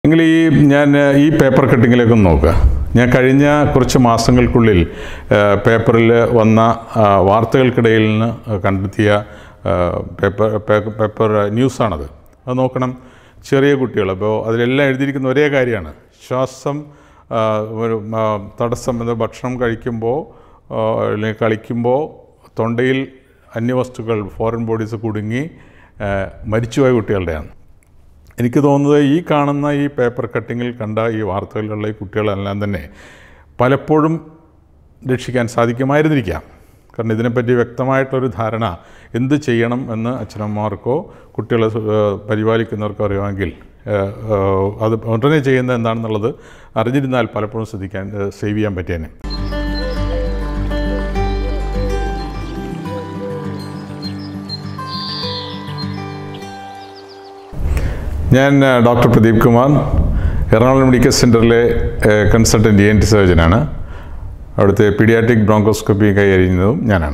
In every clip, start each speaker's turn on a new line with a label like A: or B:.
A: നിങ്ങൾ ഈ ഞാൻ ഈ പേപ്പർ കട്ടിങ്ങിലേക്ക് ഒന്ന് നോക്കുക ഞാൻ കഴിഞ്ഞ കുറച്ച് മാസങ്ങൾക്കുള്ളിൽ ആ, പേപ്പറിൽ വന്ന ആ, വാർത്തകൾക്കിടയിൽ നിന്ന് കണ്ടെത്തിയ ആ, പേപ്പർ പേ- പേപ്പർ ന്യൂസാണത് അത് നോക്കണം ചെറിയ കുട്ടികൾ അപ്പോൾ അതിലെല്ലാം എഴുതിയിരിക്കുന്ന ഒരേ കാര്യമാണ് ശ്വാസം ആ, ഒരു ആ, തടസ്സം എന്ന ഭക്ഷണം കഴിക്കുമ്പോൾ ആ, അല്ലെങ്കിൽ കളിക്കുമ്പോൾ തൊണ്ടയിൽ അന്യവസ്തുക്കൾ ഫോറിൻ ബോഡീസ് കുടുങ്ങി ആ, മരിച്ചുപോയ കുട്ടികളുടെയാണ് എനിക്ക് തോന്നുന്നത് ഈ കാണുന്ന ഈ പേപ്പർ കട്ടിങ്ങിൽ കണ്ട ഈ വാർത്തകളിലുള്ള ഈ കുട്ടികളെല്ലാം തന്നെ പലപ്പോഴും രക്ഷിക്കാൻ സാധിക്കുമായിരുന്നിരിക്കാം കാരണം ഇതിനെപ്പറ്റി വ്യക്തമായിട്ടൊരു ധാരണ എന്ത് ചെയ്യണം എന്ന് അച്ഛനമ്മമാർക്കോ കുട്ടികളെ സു- ഏഹ് പരിപാലിക്കുന്നവർക്കോ അറിയുമെങ്കിൽ ഏഹ് ഏഹ് അത് ഉടനെ ചെയ്യുന്നത് എന്താണെന്നുള്ളത് അറിഞ്ഞിരുന്നാൽ പലപ്പോഴും ശ്രദ്ധിക്കാൻ ഏഹ് സേവ് ചെയ്യാൻ പറ്റിയേനെ ഞാൻ ആ, ഡോക്ടർ പ്രദീപ് കുമാർ എറണാകുളം മെഡിക്കൽ സെൻറ്ററിലെ കൺസൾട്ടൻറ്റ് ഇ എൻ ടി സർജനാണ് അവിടുത്തെ പീഡിയാട്രിക് ബ്രോങ്കോസ്കോപ്പി കൈകാര്യതും ഞാനാണ്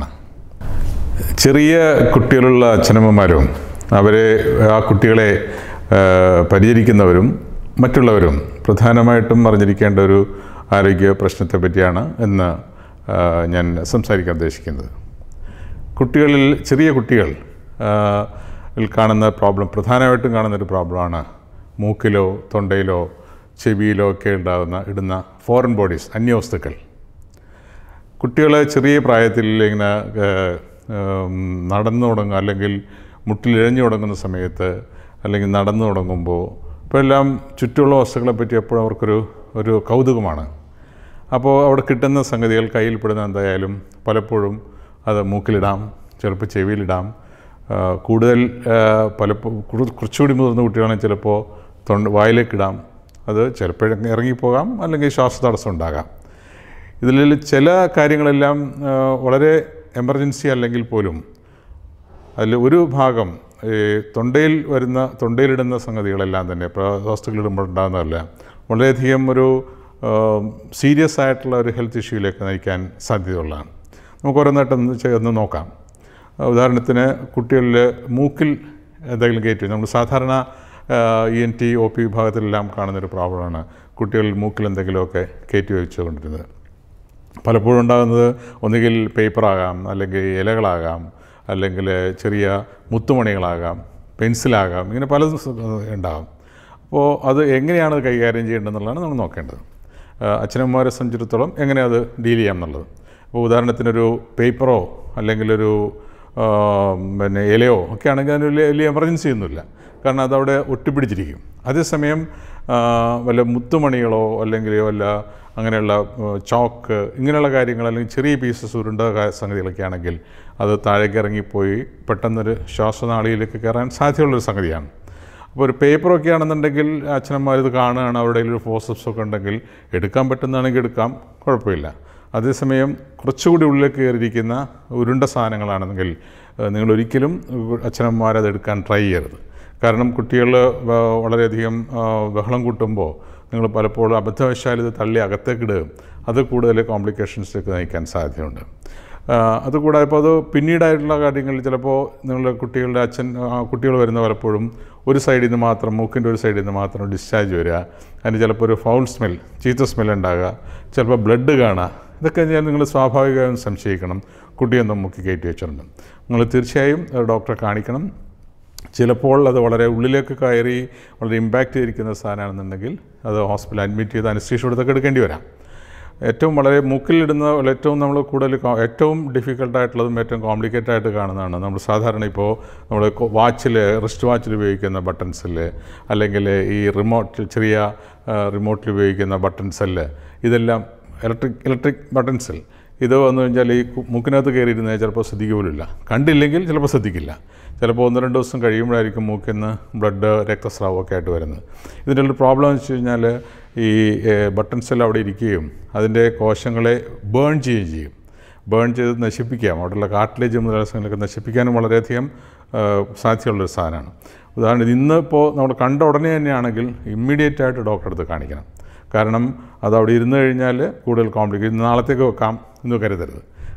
A: ചെറിയ കുട്ടികളുള്ള അച്ഛനമ്മമാരും അവരെ ആ കുട്ടികളെ ആ, പരിചരിക്കുന്നവരും മറ്റുള്ളവരും പ്രധാനമായിട്ടും അറിഞ്ഞിരിക്കേണ്ട ഒരു ആരോഗ്യ പ്രശ്നത്തെ പറ്റിയാണ് ഇന്ന് ആ, ഞാൻ സംസാരിക്കാൻ ഉദ്ദേശിക്കുന്നത് കുട്ടികളിൽ ചെറിയ കുട്ടികൾ ആ, ിൽ കാണുന്ന പ്രോബ്ലം പ്രധാനമായിട്ടും കാണുന്ന ഒരു പ്രോബ്ലമാണ് മൂക്കിലോ തൊണ്ടയിലോ ചെവിയിലോ ഒക്കെ ഉണ്ടാകുന്ന ഇടുന്ന ഫോറിൻ ബോഡീസ് അന്യവസ്തുക്കൾ കുട്ടികൾ ചെറിയ പ്രായത്തിൽ ഇങ്ങനെ ഏഹ്, ഉം, നടന്നു തുടങ്ങുക അല്ലെങ്കിൽ മുട്ടിലിഴഞ്ഞു തുടങ്ങുന്ന സമയത്ത് അല്ലെങ്കിൽ നടന്നു തുടങ്ങുമ്പോൾ ഇപ്പോൾ എല്ലാം ചുറ്റുമുള്ള വസ്തുക്കളെ പറ്റി എപ്പോഴും അവർക്കൊരു ഒരു കൗതുകമാണ് അപ്പോൾ അവിടെ കിട്ടുന്ന സംഗതികൾ കയ്യിൽപ്പെടുന്ന എന്തായാലും പലപ്പോഴും അത് മൂക്കിലിടാം ചിലപ്പോൾ ചെവിയിലിടാം ആ, കൂടുതൽ പലപ്പോൾ കുറച്ചുകൂടി മുതിർന്ന കുട്ടികളാണെങ്കിൽ ചിലപ്പോൾ തൊണ്ട വായിലേക്കിടാം അത് ചിലപ്പോൾ ഇറങ്ങിപ്പോകാം അല്ലെങ്കിൽ ശ്വാസതടസ്സം ഉണ്ടാകാം ഇതിൽ ചില കാര്യങ്ങളെല്ലാം ആ, വളരെ എമർജൻസി അല്ലെങ്കിൽ പോലും അതിൽ ഒരു ഭാഗം ഈ തൊണ്ടയിൽ വരുന്ന തൊണ്ടയിലിടുന്ന സംഗതികളെല്ലാം തന്നെ വസ്തുക്കളിടുമ്പോൾ ഉണ്ടാകുന്നതല്ല വളരെയധികം ഒരു സീരിയസ് ആയിട്ടുള്ള ഒരു ഹെൽത്ത് ഇഷ്യൂയിലേക്ക് നയിക്കാൻ സാധ്യതയുള്ളതാണ് നമുക്ക് ഓരോന്നായിട്ടൊന്ന് ചെ- ഒന്ന് നോക്കാം ആ, ഉദാഹരണത്തിന് കുട്ടികളിൽ മൂക്കിൽ എന്തെങ്കിലും കയറ്റി നമ്മൾ സാധാരണ E N T O P വിഭാഗത്തിലെല്ലാം കാണുന്നൊരു പ്രോബ്ലമാണ് കുട്ടികളിൽ മൂക്കിൽ എന്തെങ്കിലുമൊക്കെ കയറ്റി വെച്ചുകൊണ്ടിരുന്നത് പലപ്പോഴും ഉണ്ടാകുന്നത് ഒന്നുകിൽ പേപ്പറാകാം അല്ലെങ്കിൽ ഇലകളാകാം അല്ലെങ്കിൽ ചെറിയ മുത്തുമണികളാകാം പെൻസിലാകാം ഇങ്ങനെ പലതും സ- ഉണ്ടാകാം അപ്പോൾ അത് എങ്ങനെയാണ് അത് കൈകാര്യം ചെയ്യേണ്ടതെന്നുള്ളതാണ് നമ്മൾ നോക്കേണ്ടത് ആ, അച്ഛനമ്മമാരെ സംബന്ധിച്ചിടത്തോളം എങ്ങനെ അത് ഡീൽ ചെയ്യാം എന്നുള്ളത് അപ്പോൾ ഉദാഹരണത്തിനൊരു പേപ്പറോ അല്ലെങ്കിലൊരു ആ, പിന്നെ ഇലയോ ഒക്കെ ആണെങ്കിൽ അതിന് വലിയ വലിയ എമർജൻസി ഒന്നുമില്ല കാരണം അതവിടെ ഒട്ടിപ്പിടിച്ചിരിക്കും അതേസമയം ആ, വല്ല മുത്തുമണികളോ അല്ലെങ്കിൽ വല്ല അങ്ങനെയുള്ള ചോക്ക് ഇങ്ങനെയുള്ള കാര്യങ്ങൾ അല്ലെങ്കിൽ ചെറിയ പീസസ് ഉരുണ്ട കാ- സംഗതികളൊക്കെ ആണെങ്കിൽ അത് താഴേക്ക് ഇറങ്ങിപ്പോയി പെട്ടെന്നൊരു ശ്വാസനാളിയിലേക്ക് കയറാൻ സാധ്യതയുള്ളൊരു സംഗതിയാണ് അപ്പോൾ ഒരു പേപ്പറൊക്കെ ആണെന്നുണ്ടെങ്കിൽ അച്ഛനമ്മമാർ ഇത് കാണുകയാണ് അവരുടെ കയ്യിൽ ഒരു ഫോസപ്സ് ഒക്കെ ഉണ്ടെങ്കിൽ എടുക്കാൻ പറ്റുന്നതാണെങ്കിൽ എടുക്കാം കുഴപ്പമില്ല അതേസമയം കുറച്ചുകൂടി ഉള്ളിലേക്ക് കയറിയിരിക്കുന്ന ഉരുണ്ട സാധനങ്ങളാണെങ്കിൽ ഏഹ്, നിങ്ങൾ ഒരിക്കലും അച്ഛനമ്മമാരത് എടുക്കാൻ ട്രൈ ചെയ്യരുത് കാരണം കുട്ടികൾ വളരെയധികം ആ, ബഹളം കൂട്ടുമ്പോൾ നിങ്ങൾ പലപ്പോഴും അബദ്ധവശാൽ ഇത് തള്ളി അകത്തേക്കിടുകയും അത് കൂടുതൽ കോംപ്ലിക്കേഷൻസിലേക്ക് നയിക്കാൻ സാധ്യതയുണ്ട് ആ, അതുകൂടാതെ ഇപ്പോൾ അത് പിന്നീടായിട്ടുള്ള കാര്യങ്ങളിൽ ചിലപ്പോൾ നിങ്ങളുടെ കുട്ടികളുടെ അച്ഛൻ കുട്ടികൾ വരുന്ന പലപ്പോഴും ഒരു സൈഡിൽ നിന്ന് മാത്രം മൂക്കിൻ്റെ ഒരു സൈഡിൽ നിന്ന് മാത്രം ഡിസ്ചാർജ് വരിക അതിന് ചിലപ്പോൾ ഒരു ഫൗൾ സ്മെൽ ചീത്ത സ്മെൽ ഉണ്ടാകുക ചിലപ്പോൾ ബ്ലഡ് കാണുക ഇതൊക്കെ ഞാൻ നിങ്ങൾ സ്വാഭാവികമായും സംശയിക്കണം കുട്ടിയൊന്നും മുക്കി കയറ്റി വെച്ചിട്ടുണ്ട് നിങ്ങൾ തീർച്ചയായും ഒരു ഡോക്ടറെ കാണിക്കണം ചിലപ്പോൾ അത് വളരെ ഉള്ളിലേക്ക് കയറി വളരെ ഇമ്പാക്റ്റ് ചെയ്തിരിക്കുന്ന സാധനമാണെന്നുണ്ടെങ്കിൽ അത് ഹോസ്പിറ്റലിൽ അഡ്മിറ്റ് ചെയ്ത് അനസ്തീഷ കൊടുത്തൊക്കെ എടുക്കേണ്ടി വരാം ഏറ്റവും വളരെ മൂക്കിലിടുന്ന ഏറ്റവും നമ്മൾ കൂടുതൽ കോ- ഏറ്റവും ഡിഫിക്കൽട്ടായിട്ടുള്ളതും ഏറ്റവും കോംപ്ലിക്കേറ്റഡ് ആയിട്ട് കാണുന്നതാണ് നമ്മൾ സാധാരണ ഇപ്പോൾ നമ്മൾ വാച്ചിൽ റിസ്റ്റ് വാച്ചിൽ ഉപയോഗിക്കുന്ന ബട്ടൺസിൽ അല്ലെങ്കിൽ ഈ റിമോട്ട് ചെറിയ റിമോട്ടിൽ ഉപയോഗിക്കുന്ന ബട്ടൺസെല്ല് ഇതെല്ലാം ഇലക്ട്രിക് ഇലക്ട്രിക് ബട്ടൺസിൽ ഇത് വന്നു കഴിഞ്ഞാൽ ഈ കു- മൂക്കിനകത്ത് കയറിയിരുന്നത് ചിലപ്പോൾ ശ്രദ്ധിക്കുക പോലുമില്ല കണ്ടില്ലെങ്കിൽ ചിലപ്പോൾ ശ്രദ്ധിക്കില്ല ചിലപ്പോൾ ഒന്ന് രണ്ട് ദിവസം കഴിയുമ്പോഴായിരിക്കും മൂക്കിൽ നിന്ന് ബ്ലഡ് രക്തസ്രാവമൊക്കെ ആയിട്ട് വരുന്നത് ഇതിൻ്റെ ഒരു പ്രോബ്ലം എന്ന് വെച്ച് കഴിഞ്ഞാൽ ഈ ബട്ടൺ സെൽ അവിടെ ഇരിക്കുകയും അതിൻ്റെ കോശങ്ങളെ ബേൺ ചെയ്യുകയും ചെയ്യും ബേൺ ചെയ്ത് നശിപ്പിക്കാം അവിടെയുള്ള കാർട്ടിലേജ് മുതലായ നശിപ്പിക്കാനും വളരെയധികം ആ, സാധ്യതയുള്ളൊരു സാധനമാണ് ഉദാഹരണത്തിന് ഇന്നിപ്പോൾ നമ്മൾ കണ്ട ഉടനെ തന്നെയാണെങ്കിൽ ഇമ്മീഡിയറ്റ് ആയിട്ട് ഡോക്ടറെ അടുത്ത് കാണിക്കണം കാരണം അത് അവിടെ ഇരുന്ന് കഴിഞ്ഞാൽ കൂടുതൽ കോംപ്ലിക്കേറ്റ് നാളത്തേക്ക് വെക്കാം എന്ന് കരുതരുത്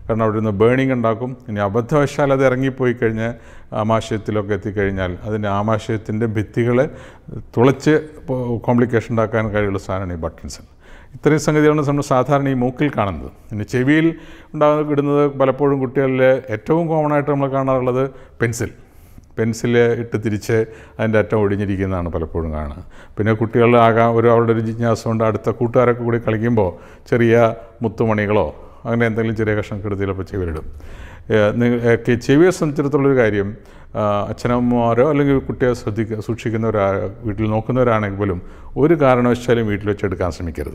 A: കാരണം അവിടെ നിന്ന് ബേണിംഗ് ഉണ്ടാക്കും ഇനി അബദ്ധവശാൽ അത് ഇറങ്ങിപ്പോയി കഴിഞ്ഞ് ആമാശയത്തിലൊക്കെ എത്തിക്കഴിഞ്ഞാൽ അതിൻ്റെ ആമാശയത്തിൻ്റെ ഭിത്തികളെ തുളച്ച് കോംപ്ലിക്കേഷൻ ഉണ്ടാക്കാൻ കഴിയുള്ള സാധനമാണ് ഈ ബട്ടൺസ് ഇത്രയും സംഗതികളാണ് നമ്മൾ സാധാരണ ഈ മൂക്കിൽ കാണുന്നത് പിന്നെ ചെവിയിൽ ഉണ്ടാകുന്ന ഇടുന്നത് പലപ്പോഴും കുട്ടികളിൽ ഏറ്റവും കോമൺ ആയിട്ട് നമ്മൾ കാണാറുള്ളത് പെൻസിൽ പെൻസിൽ ഇട്ട് തിരിച്ച് അതിൻ്റെ അറ്റം ഒടിഞ്ഞിരിക്കുന്നതാണ് പലപ്പോഴും കാണുക പിന്നെ കുട്ടികൾ ആകാം ഒരു അവരുടെ ഒരു ജിജ്ഞാസ കൊണ്ട് അടുത്ത കൂട്ടുകാരൊക്കെ കൂടി കളിക്കുമ്പോൾ ചെറിയ മുത്തുമണികളോ അങ്ങനെ എന്തെങ്കിലും ചെറിയ കഷ്ണം എടുത്ത് ചിലപ്പോൾ ചെവിയിലിടും ഏഹ് നിങ്ങ- ഏഹ് കെ- ചെവിയെ സംബന്ധിച്ചിടത്തോളൊരു കാര്യം ആ, അച്ഛനമ്മമാരോ അല്ലെങ്കിൽ കുട്ടിയെ ശ്രദ്ധിക്കുക സൂക്ഷിക്കുന്നവരാ വീട്ടിൽ നോക്കുന്നവരാണെങ്കിൽ പോലും ഒരു കാരണവശാലും വീട്ടിൽ വെച്ച് എടുക്കാൻ ശ്രമിക്കരുത്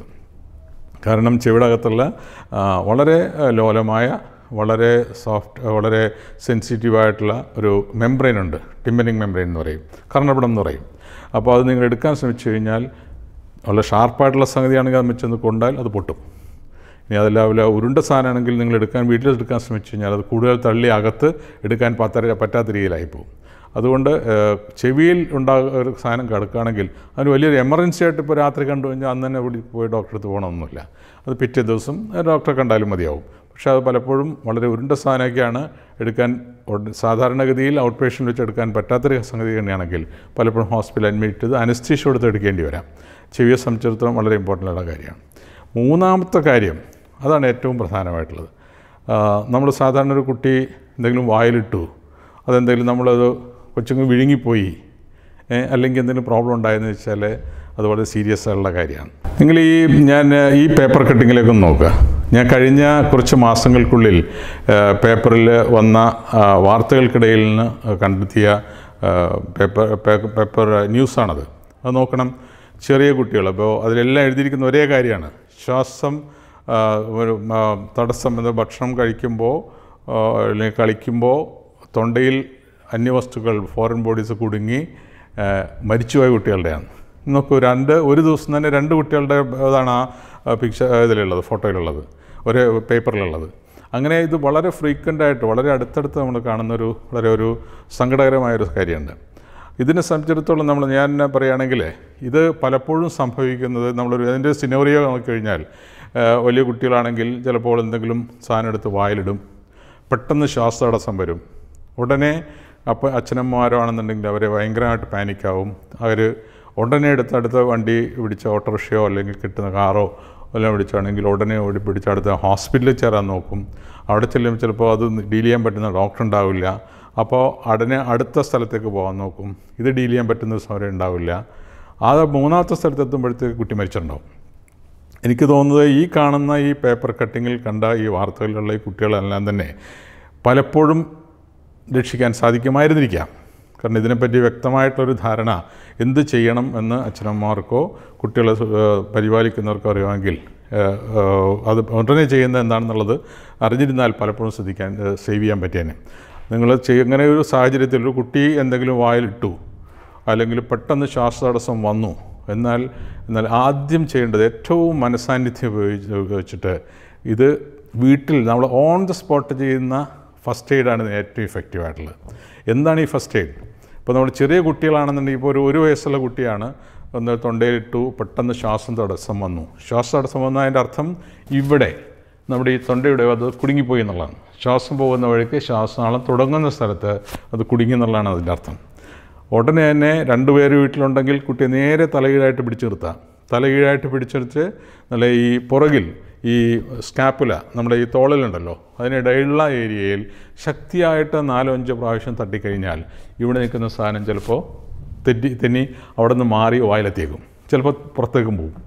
A: കാരണം ചെവിടകത്തുള്ള ആ, വളരെ ആ, ലോലമായ വളരെ സോഫ്റ്റ് വളരെ സെൻസിറ്റീവായിട്ടുള്ള ഒരു മെംബ്രെയിൻ ഉണ്ട് ടിമ്പനിങ് മെംബ്രെയിൻ എന്ന് പറയും കർണപടം എന്ന് പറയും അപ്പോൾ അത് നിങ്ങൾ എടുക്കാൻ ശ്രമിച്ചു കഴിഞ്ഞാൽ വളരെ ഷാർപ്പായിട്ടുള്ള സംഗതിയാണെങ്കിൽ അത് വെച്ചൊന്ന് കൊണ്ടാൽ അത് പൊട്ടും ഇനി അതല്ല വല്ല ഉരുണ്ട സാധനമാണെങ്കിൽ നിങ്ങൾ എടുക്കാൻ വീട്ടിൽ എടുക്കാൻ ശ്രമിച്ചു കഴിഞ്ഞാൽ അത് കൂടുതൽ തള്ളി അകത്ത് എടുക്കാൻ പറ്റാത്ത പറ്റാത്ത രീതിയിലായി പോകും അതുകൊണ്ട് ഏഹ്, ചെവിയിൽ ഉണ്ടാകുന്ന ഒരു സാധനം കിടക്കുകയാണെങ്കിൽ അതിന് വലിയൊരു എമർജൻസി ആയിട്ട് ഇപ്പോൾ രാത്രി കണ്ടു കഴിഞ്ഞാൽ അന്ന് തന്നെ ഇവിടെ പോയി ഡോക്ടറെ അടുത്ത് പോകണമെന്നൊന്നുമില്ല അത് പിറ്റേ ദിവസം ഡോക്ടറെ കണ്ടാലും മതിയാവും പക്ഷേ അത് പലപ്പോഴും വളരെ ഉരുണ്ട സാധനമൊക്കെയാണ് എടുക്കാൻ ഉട- സാധാരണഗതിയിൽ ഔട്ട് പേഷ്യൻ്റ് വെച്ച് എടുക്കാൻ പറ്റാത്തൊരു സംഗതി തന്നെയാണെങ്കിൽ പലപ്പോഴും ഹോസ്പിറ്റൽ അഡ്മിറ്റ് ചെയ്ത് അനസ്തീഷ കൊടുത്ത് എടുക്കേണ്ടി വരാം ചെവിയെ സംബന്ധിച്ചിടത്തോളം വളരെ ഇമ്പോർട്ടൻ്റ് ആയിട്ടുള്ള കാര്യമാണ് മൂന്നാമത്തെ കാര്യം അതാണ് ഏറ്റവും പ്രധാനമായിട്ടുള്ളത് നമ്മൾ സാധാരണ ഒരു കുട്ടി എന്തെങ്കിലും വായിലിട്ടു അതെന്തെങ്കിലും നമ്മളത് കൊച്ചുങ്ങ് വിഴുങ്ങിപ്പോയി ഏ, അല്ലെങ്കിൽ എന്തെങ്കിലും പ്രോബ്ലം ഉണ്ടായെന്ന് വെച്ചാൽ അത് വളരെ സീരിയസ് ആയിട്ടുള്ള കാര്യമാണ് നിങ്ങൾ ഈ ഞാൻ ഈ പേപ്പർ കട്ടിങ്ങിലേക്ക് ഒന്ന് നോക്കുക ഞാൻ കഴിഞ്ഞ കുറച്ച് മാസങ്ങൾക്കുള്ളിൽ ആ, പേപ്പറിൽ വന്ന ആ, വാർത്തകൾക്കിടയിൽ നിന്ന് കണ്ടെത്തിയ ആ, പേപ്പർ പേ- പേപ്പർ ന്യൂസാണത് അത് നോക്കണം ചെറിയ കുട്ടികൾ അപ്പോൾ അതിലെല്ലാം എഴുതിയിരിക്കുന്ന ഒരേ കാര്യമാണ് ശ്വാസം ആ, ഒരു ആ, തടസ്സം എന്ന ഭക്ഷണം കഴിക്കുമ്പോൾ ആ, അല്ലെങ്കിൽ കളിക്കുമ്പോൾ തൊണ്ടയിൽ അന്യവസ്തുക്കൾ ഫോറിൻ ബോഡീസ് കുടുങ്ങി ആ, മരിച്ചുപോയ കുട്ടികളുടെയാണ് നോക്കൂ രണ്ട് ഒരു ദിവസം തന്നെ രണ്ട് കുട്ടികളുടെ അതാണ് ആ പിക്ചർ ഇതിലുള്ളത് ഫോട്ടോയിലുള്ളത് ഒരു പേപ്പറിലുള്ളത് അങ്ങനെ ഇത് വളരെ ഫ്രീക്വൻ്റ് ആയിട്ട് വളരെ അടുത്തടുത്ത് നമ്മൾ കാണുന്നൊരു വളരെ ഒരു സങ്കടകരമായൊരു കാര്യമുണ്ട് ഇതിനെ സംബന്ധിച്ചിടത്തോളം നമ്മൾ ഞാൻ തന്നെ പറയുകയാണെങ്കിൽ ഇത് പലപ്പോഴും സംഭവിക്കുന്നത് നമ്മളൊരു അതിൻ്റെ സിനോറിയോ നോക്കിക്കഴിഞ്ഞാൽ ആ, വലിയ കുട്ടികളാണെങ്കിൽ ചിലപ്പോൾ എന്തെങ്കിലും സാധനം എടുത്ത് വായിലിടും പെട്ടെന്ന് ശ്വാസതടസ്സം വരും ഉടനെ അപ്പോൾ അച്ഛനമ്മമാരോ ആണെന്നുണ്ടെങ്കിൽ അവരെ ഭയങ്കരമായിട്ട് പാനിക്കാവും അവർ ഉടനെ എടുത്ത് അടുത്ത വണ്ടി പിടിച്ച ഓട്ടോറിക്ഷയോ അല്ലെങ്കിൽ കിട്ടുന്ന കാറോ എല്ലാം പിടിച്ചാണെങ്കിൽ ഉടനെ ഓടി പിടിച്ച് അടുത്ത ഹോസ്പിറ്റലിൽ ചേരാൻ നോക്കും അവിടെ ചെല്ലുമ്പോൾ ചിലപ്പോൾ അത് ഡീൽ ചെയ്യാൻ പറ്റുന്ന ഡോക്ടർ ഉണ്ടാവില്ല അപ്പോൾ ഉടനെ അടുത്ത സ്ഥലത്തേക്ക് പോകാൻ നോക്കും ഇത് ഡീൽ ചെയ്യാൻ പറ്റുന്ന സമയം ഉണ്ടാവില്ല ആ മൂന്നാമത്തെ സ്ഥലത്തെത്തുമ്പോഴത്തേക്ക് കുട്ടി മരിച്ചിട്ടുണ്ടാവും എനിക്ക് തോന്നുന്നത് ഈ കാണുന്ന ഈ പേപ്പർ കട്ടിങ്ങിൽ കണ്ട ഈ വാർത്തകളിലുള്ള ഈ കുട്ടികളെല്ലാം തന്നെ പലപ്പോഴും രക്ഷിക്കാൻ സാധിക്കുമായിരുന്നിരിക്കാം കാരണം ഇതിനെപ്പറ്റി വ്യക്തമായിട്ടൊരു ധാരണ എന്ത് ചെയ്യണം എന്ന് അച്ഛനമ്മമാർക്കോ കുട്ടികളെ സു- ഏഹ് പരിപാലിക്കുന്നവർക്കോ അറിയുമെങ്കിൽ ഏഹ് ഏഹ് അത് ഉടനെ ചെയ്യുന്നത് എന്താണെന്നുള്ളത് അറിഞ്ഞിരുന്നാൽ പലപ്പോഴും ശ്രദ്ധിക്കാൻ ഏഹ് സേവ് ചെയ്യാൻ പറ്റിയേനെ നിങ്ങൾ ചെയ്യ അങ്ങനെ ഒരു സാഹചര്യത്തിൽ ഒരു കുട്ടി എന്തെങ്കിലും വായിലിട്ടു അല്ലെങ്കിൽ പെട്ടെന്ന് ശ്വാസതടസ്സം വന്നു എന്നാൽ എന്നാൽ ആദ്യം ചെയ്യേണ്ടത് ഏറ്റവും മനസാന്നിധ്യം ഉപയോഗിച്ച് ഉപയോഗിച്ചിട്ട് ഇത് വീട്ടിൽ നമ്മൾ ഓൺ ദ സ്പോട്ട് ചെയ്യുന്ന ഫസ്റ്റ് എയ്ഡാണ് ഇതിന് ഏറ്റവും ഇഫക്റ്റീവ് ആയിട്ടുള്ളത് എന്താണ് ഈ ഫസ്റ്റ് എയ്ഡ് ഇപ്പോൾ നമ്മൾ ചെറിയ കുട്ടികളാണെന്നുണ്ടെങ്കിൽ ഇപ്പോൾ ഒരു ഒരു വയസ്സുള്ള കുട്ടിയാണ് ഒന്ന് തൊണ്ടയിലിട്ടു പെട്ടെന്ന് ശ്വാസം തടസ്സം വന്നു ശ്വാസ തടസ്സം വന്നു അതിൻ്റെ അർത്ഥം ഇവിടെ നമ്മുടെ ഈ തൊണ്ടയുടെ അത് കുടുങ്ങിപ്പോയി എന്നുള്ളതാണ് ശ്വാസം പോകുന്ന വഴിക്ക് ശ്വാസനാളം തുടങ്ങുന്ന സ്ഥലത്ത് അത് കുടുങ്ങി എന്നുള്ളതാണ് അതിൻ്റെ അർത്ഥം ഉടനെ തന്നെ രണ്ടുപേര് വീട്ടിലുണ്ടെങ്കിൽ കുട്ടിയെ നേരെ തലകീഴായിട്ട് പിടിച്ചു നിർത്താം തലകീഴായിട്ട് പിടിച്ചെടുത്ത് നല്ല ഈ പുറകിൽ ഈ സ്കാപ്പുല നമ്മുടെ ഈ തോളിലുണ്ടല്ലോ അതിനിടയിലുള്ള ഏരിയയിൽ ശക്തിയായിട്ട് നാലോ അഞ്ചോ പ്രാവശ്യം തട്ടിക്കഴിഞ്ഞാൽ ഇവിടെ നിൽക്കുന്ന സാധനം ചിലപ്പോൾ തെറ്റി തെന്നി അവിടെ നിന്ന് മാറി വായിലെത്തിയേക്കും ചിലപ്പോൾ പുറത്തേക്കും പോകും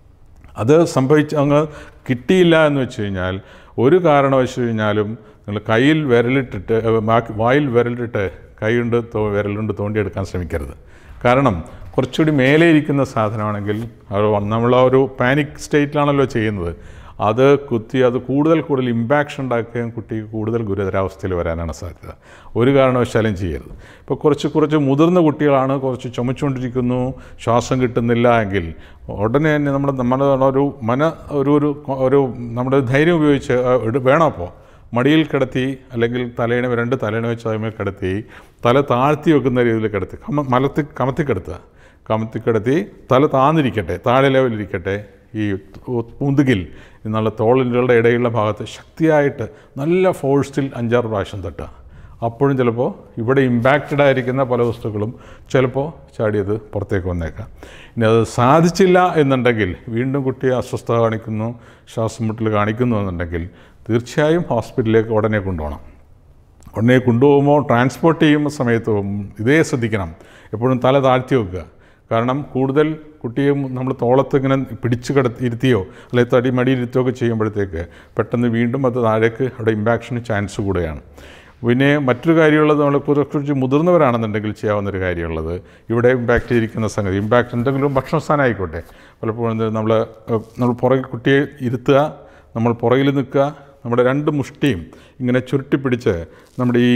A: അത് സംഭവിച്ച് അങ്ങ് കിട്ടിയില്ല എന്ന് വെച്ച് കഴിഞ്ഞാൽ ഒരു കാരണവശ കഴിഞ്ഞാലും നിങ്ങൾ കയ്യിൽ വിരലിട്ടിട്ട് ഏഹ്, ബാക്കി- വായിൽ വിരലിട്ടിട്ട് കൈ കൊണ്ട് തോ വിരലുകൊണ്ട് തോണ്ടിയെടുക്കാൻ ശ്രമിക്കരുത് കാരണം കുറച്ചുകൂടി മേലെ ഇരിക്കുന്ന സാധനമാണെങ്കിൽ അത് നമ്മൾ ആ ഒരു പാനിക് സ്റ്റേറ്റിലാണല്ലോ ചെയ്യുന്നത് അത് കുത്തി അത് കൂടുതൽ കൂടുതൽ ഇമ്പാക്ഷൻ ഉണ്ടാക്കുകയും കുട്ടിക്ക് കൂടുതൽ ഗുരുതരാവസ്ഥയിൽ വരാനാണ് സാധ്യത ഒരു കാരണവശാലും ചെയ്യരുത് ഇപ്പോൾ കുറച്ച് കുറച്ച് മുതിർന്ന കുട്ടികളാണ് കുറച്ച് ചുമച്ചുകൊണ്ടിരിക്കുന്നു ശ്വാസം കിട്ടുന്നില്ല എങ്കിൽ ഉടനെ തന്നെ നമ്മുടെ നമ്മുടെ ഒരു മന ഒരു ഒരു ഒരു നമ്മുടെ ധൈര്യം ഉപയോഗിച്ച് ആ, എടു- വേണം അപ്പോൾ മടിയിൽ കിടത്തി അല്ലെങ്കിൽ തലേണ രണ്ട് തലേണ വെച്ച് അതിന്മേൽ കിടത്തി തല താഴ്ത്തി വെക്കുന്ന രീതിയിൽ കിടത്തി കമ മലത്തി കമത്തി കിടത്തുക കമത്തി കിടത്തി തല താന്നിരിക്കട്ടെ താഴെ ലെവലിരിക്കട്ടെ ഈ തു- മുതുകിൽ നല്ല തോളിൻ്റെ ഇടയിലുള്ള ഭാഗത്ത് ശക്തിയായിട്ട് നല്ല ഫോഴ്സിൽ അഞ്ചാറ് പ്രാവശ്യം തട്ടുക അപ്പോഴും ചിലപ്പോൾ ഇവിടെ ഇമ്പാക്റ്റഡ് ആയിരിക്കുന്ന പല വസ്തുക്കളും ചിലപ്പോൾ ചാടിയത് പുറത്തേക്ക് വന്നേക്കാം ഇനി അത് സാധിച്ചില്ല എന്നുണ്ടെങ്കിൽ വീണ്ടും കുട്ടിയെ അസ്വസ്ഥത കാണിക്കുന്നു ശ്വാസം മുട്ടൽ കാണിക്കുന്നു എന്നുണ്ടെങ്കിൽ തീർച്ചയായും ഹോസ്പിറ്റലിലേക്ക് ഉടനെ കൊണ്ടുപോകണം ഉടനെ കൊണ്ടുപോകുമ്പോൾ ട്രാൻസ്പോർട്ട് ചെയ്യുന്ന സമയത്ത് ഇതേ ശ്രദ്ധിക്കണം എപ്പോഴും തല താഴ്ത്തി വെക്കുക കാരണം കൂടുതൽ കുട്ടിയെ നമ്മൾ തോളത്ത് ഇങ്ങനെ പിടിച്ച് കിടത്തി ഇരുത്തിയോ അല്ലെങ്കിൽ തടി മടിയിൽ ഇരുത്തുകയോ ഒക്കെ ചെയ്യുമ്പോഴത്തേക്ക് പെട്ടെന്ന് വീണ്ടും അത് താഴേക്ക് അവിടെ ഇമ്പാക്ഷന് ചാൻസ് കൂടുകയാണ് പിന്നെ മറ്റൊരു കാര്യമുള്ളത് നമ്മൾ കുറച്ച് മുതിർന്നവരാണെന്നുണ്ടെങ്കിൽ ചെയ്യാവുന്നൊരു കാര്യമുള്ളത് ഇവിടെ ഇമ്പാക്റ്റ് ചെയ്തിരിക്കുന്ന സംഗതി ഇമ്പാക്റ്റ് എന്തെങ്കിലും ഭക്ഷണ സാധനം ആയിക്കോട്ടെ പലപ്പോഴും എന്ത് നമ്മൾ നമ്മൾ പുറകെ കുട്ടിയെ ഇരുത്തുക നമ്മൾ പുറകിൽ നിൽക്കുക നമ്മുടെ രണ്ട് മുഷ്ടിയും ഇങ്ങനെ ചുരുട്ടിപ്പിടിച്ച് നമ്മുടെ ഈ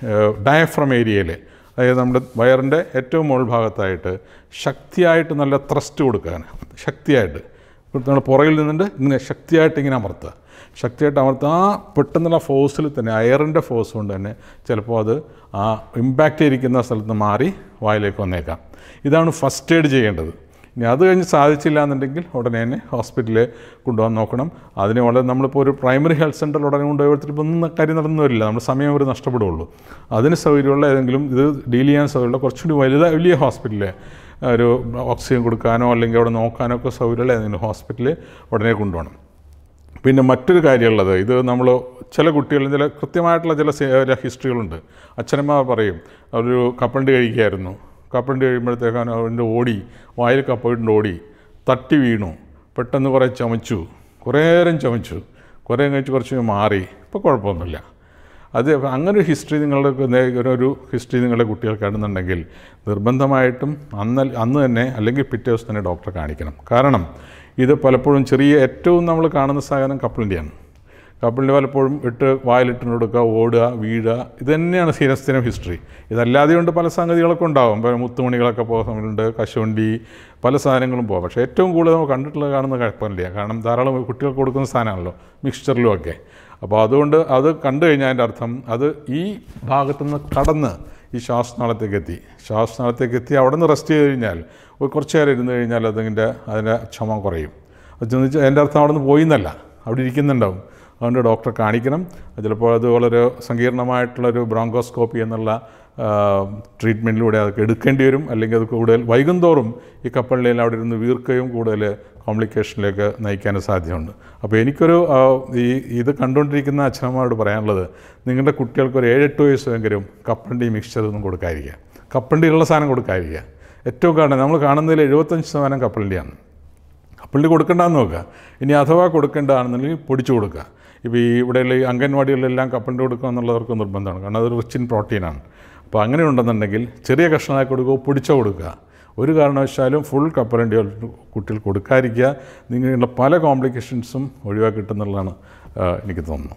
A: ഡയഫ്രം ഏരിയയിൽ അതായത് നമ്മുടെ വയറിൻ്റെ ഏറ്റവും മുകൾ ഭാഗത്തായിട്ട് ശക്തിയായിട്ട് നല്ല ത്രസ്റ്റ് കൊടുക്കാൻ ശക്തിയായിട്ട് നമ്മൾ പുറകിൽ നിന്നിട്ട് ഇങ്ങനെ ശക്തിയായിട്ട് ഇങ്ങനെ അമർത്തുക ശക്തിയായിട്ട് അമർത്തുക ആ പെട്ടെന്നുള്ള ഫോഴ്സിൽ തന്നെ അയറിൻ്റെ ഫോഴ്സ് കൊണ്ട് തന്നെ ചിലപ്പോൾ അത് ആ ഇമ്പാക്റ്റ് ചെയ്തിരിക്കുന്ന സ്ഥലത്ത് നിന്ന് മാറി വായിലേക്ക് വന്നേക്കാം ഇതാണ് ഫസ്റ്റ് എയ്ഡ് ചെയ്യേണ്ടത് ഇനി അത് കഴിഞ്ഞ് സാധിച്ചില്ല എന്നുണ്ടെങ്കിൽ ഉടനെ തന്നെ ഹോസ്പിറ്റലിൽ കൊണ്ടുപോകാൻ നോക്കണം അതിന് വളരെ നമ്മളിപ്പോൾ ഒരു പ്രൈമറി ഹെൽത്ത് സെൻ്ററിൽ ഉടനെ കൊണ്ടുപോയി ഒന്നും കാര്യം നടന്നു വരില്ല നമ്മുടെ സമയം ഒരു നഷ്ടപ്പെടുകയുള്ളൂ അതിന് സൗകര്യമുള്ള ഏതെങ്കിലും ഇത് ഡീൽ ചെയ്യാൻ സൗകര്യമുള്ള കുറച്ചുകൂടി വലുത വലിയ ഹോസ്പിറ്റലിൽ ഒരു ഓക്സിജൻ കൊടുക്കാനോ അല്ലെങ്കിൽ അവിടെ നോക്കാനോ ഒക്കെ സൗകര്യമുള്ള ഏതെങ്കിലും ഹോസ്പിറ്റലിൽ ഉടനെ കൊണ്ടുപോകണം പിന്നെ മറ്റൊരു കാര്യമുള്ളത് ഇത് നമ്മൾ ചില കുട്ടികൾ ചില കൃത്യമായിട്ടുള്ള ചില സേ- ചില ഹിസ്റ്ററികളുണ്ട് അച്ഛനമ്മ പറയും ഒരു കപ്പണ്ടി കഴിക്കുകയായിരുന്നു കപ്പണ്ടി കഴിയുമ്പോഴത്തേക്കാണ് അവൻ്റെ ഓടി വായിൽ കപ്പയിട്ട് ഓടി തട്ടി വീണു പെട്ടെന്ന് കുറേ ചുമച്ചു കുറേ നേരം ചുമച്ചു കുറേ കഴിച്ച് കുറച്ച് മാറി ഇപ്പോൾ കുഴപ്പമൊന്നുമില്ല അത് അങ്ങനെ ഒരു ഹിസ്റ്ററി നിങ്ങളുടെ നേ- ഒരു- ഒരു ഹിസ്റ്ററി നിങ്ങളുടെ കുട്ടികൾ കാണുന്നുണ്ടെങ്കിൽ നിർബന്ധമായിട്ടും അന്ന് അന്ന് തന്നെ അല്ലെങ്കിൽ പിറ്റേ ദിവസം തന്നെ ഡോക്ടറെ കാണിക്കണം കാരണം ഇത് പലപ്പോഴും ചെറിയ ഏറ്റവും നമ്മൾ കാണുന്ന സാധനം കപ്പിളിൻ്റെയാണ് കപ്പിളിൻ്റെ പലപ്പോഴും ഇട്ട് വായിലിട്ട് കൊടുക്കുക ഓടുക വീഴുക ഇത് തന്നെയാണ് സ്ഥിരസ്ഥിരം ഹിസ്റ്ററി ഇതല്ലാതെ കൊണ്ട് പല സംഗതികളൊക്കെ ഉണ്ടാകും ഇപ്പോൾ മുത്തുമണികളൊക്കെ പോകുന്നുണ്ട് കശുവണ്ടി പല സാധനങ്ങളും പോകാം പക്ഷേ ഏറ്റവും കൂടുതൽ നമ്മൾ കണ്ടിട്ടുള്ളത് കാണുന്ന കപ്പലിൻ്റെ കാരണം ധാരാളം കുട്ടികൾക്ക് കൊടുക്കുന്ന സാധനമാണല്ലോ മിക്സ്ചറിലും ഒക്കെ അപ്പോൾ അതുകൊണ്ട് അത് കണ്ടു കഴിഞ്ഞാൽ അതിൻ്റെ അർത്ഥം അത് ഈ ഭാഗത്തുനിന്ന് കടന്ന് ഈ ശ്വാസനാളത്തേക്ക് എത്തി ശ്വാസനാളത്തേക്ക് എത്തി അവിടെ നിന്ന് റെസ്റ്റ് ചെയ്ത് കഴിഞ്ഞാൽ ഒരു കുറച്ച് നേരം ഇരുന്ന് കഴിഞ്ഞാൽ അതിൻ്റെ അതിൻ്റെ ക്ഷമ കുറയും അത് വെച്ചാൽ അതിൻ്റെ അർത്ഥം അവിടെ നിന്ന് പോയി എന്നല്ല അവിടെ ഇരിക്കുന്നുണ്ടാവും അതുകൊണ്ട് ഡോക്ടറെ കാണിക്കണം ചിലപ്പോൾ അത് വളരെ സങ്കീർണമായിട്ടുള്ളൊരു ബ്രോങ്കോസ്കോപ്പി എന്നുള്ള ട്രീറ്റ്മെൻറ്റിലൂടെ അതൊക്കെ എടുക്കേണ്ടി വരും അല്ലെങ്കിൽ അത് കൂടുതൽ വൈകുന്തോറും ഈ കപ്പലിൽ അവിടെ ഇരുന്ന് വീർക്കുകയും കൂടുതൽ കോംപ്ലിക്കേഷനിലേക്ക് നയിക്കാൻ സാധ്യതയുണ്ട് അപ്പോൾ എനിക്കൊരു ആ, ഈ ഇത് കണ്ടുകൊണ്ടിരിക്കുന്ന അച്ഛനമ്മമാരോട് പറയാനുള്ളത് നിങ്ങളുടെ കുട്ടികൾക്ക് ഒരു ഏഴെട്ട് വയസ്സെങ്കിലും കപ്പണ്ടി മിക്സ്ചർ ഒന്നും കൊടുക്കാതിരിക്കുക കപ്പണ്ടിയുള്ള സാധനം കൊടുക്കാതിരിക്കുക ഏറ്റവും കാരണം നമ്മൾ കാണുന്നതിൽ എഴുപത്തഞ്ച് ശതമാനം കപ്പലിൻ്റെയാണ് കപ്പലിന് കൊടുക്കേണ്ടെന്ന് നോക്കുക ഇനി അഥവാ കൊടുക്കേണ്ടതാണെന്നുണ്ടെങ്കിൽ പൊടിച്ചു കൊടുക്കുക ഇപ്പോൾ ഈ ഇവിടെയുള്ള ഈ അംഗൻവാടികളിലെല്ലാം കപ്പലിൻ്റെ കൊടുക്കുക എന്നുള്ളവർക്ക് നിർബന്ധമാണ് കാരണം അതൊരു റിച്ച് ഇൻ പ്രോട്ടീനാണ് അപ്പോൾ അങ്ങനെ ഉണ്ടെന്നുണ്ടെങ്കിൽ ചെറിയ കഷ്ണമായി കൊടുക്കുക പൊടിച്ചോ കൊടുക്കുക ഒരു കാരണവശാലും ഫുൾ കപ്പലണ്ടി കുട്ടികൾ കൊടുക്കാതിരിക്കുക നിങ്ങളുടെ പല കോംപ്ലിക്കേഷൻസും ഒഴിവാക്കി കിട്ടുന്നുള്ളതാണ് ആ, എനിക്ക് തോന്നുന്നത്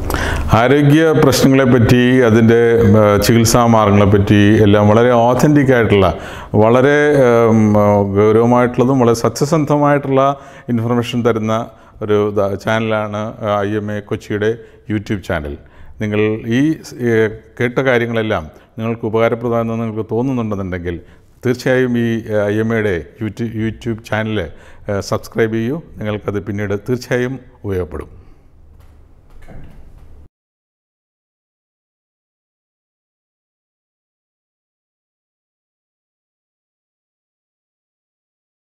A: ആരോഗ്യ പ്രശ്നങ്ങളെപ്പറ്റി അതിൻ്റെ ആ, ചികിത്സാ മാർഗങ്ങളെപ്പറ്റി എല്ലാം വളരെ ഓഥൻറ്റിക് ആയിട്ടുള്ള വളരെ ഉം, ആ, ഗൗരവമായിട്ടുള്ളതും വളരെ സത്യസന്ധമായിട്ടുള്ള ഇൻഫർമേഷൻ തരുന്ന ഒരു ദ- ചാനലാണ് ഐ എം എ കൊച്ചിയുടെ യൂട്യൂബ് ചാനൽ നിങ്ങൾ ഈ ഏ, കേട്ട കാര്യങ്ങളെല്ലാം നിങ്ങൾക്ക് ഉപകാരപ്രദമാണെന്ന് നിങ്ങൾക്ക് തോന്നുന്നുണ്ടെന്നുണ്ടെങ്കിൽ തീർച്ചയായും ഈ ഐ എം എയുടെ യൂട്യൂബ് യൂട്യൂബ് ചാനൽ സബ്സ്ക്രൈബ് ചെയ്യൂ നിങ്ങൾക്കത് പിന്നീട് തീർച്ചയായും ഉപയോഗപ്പെടും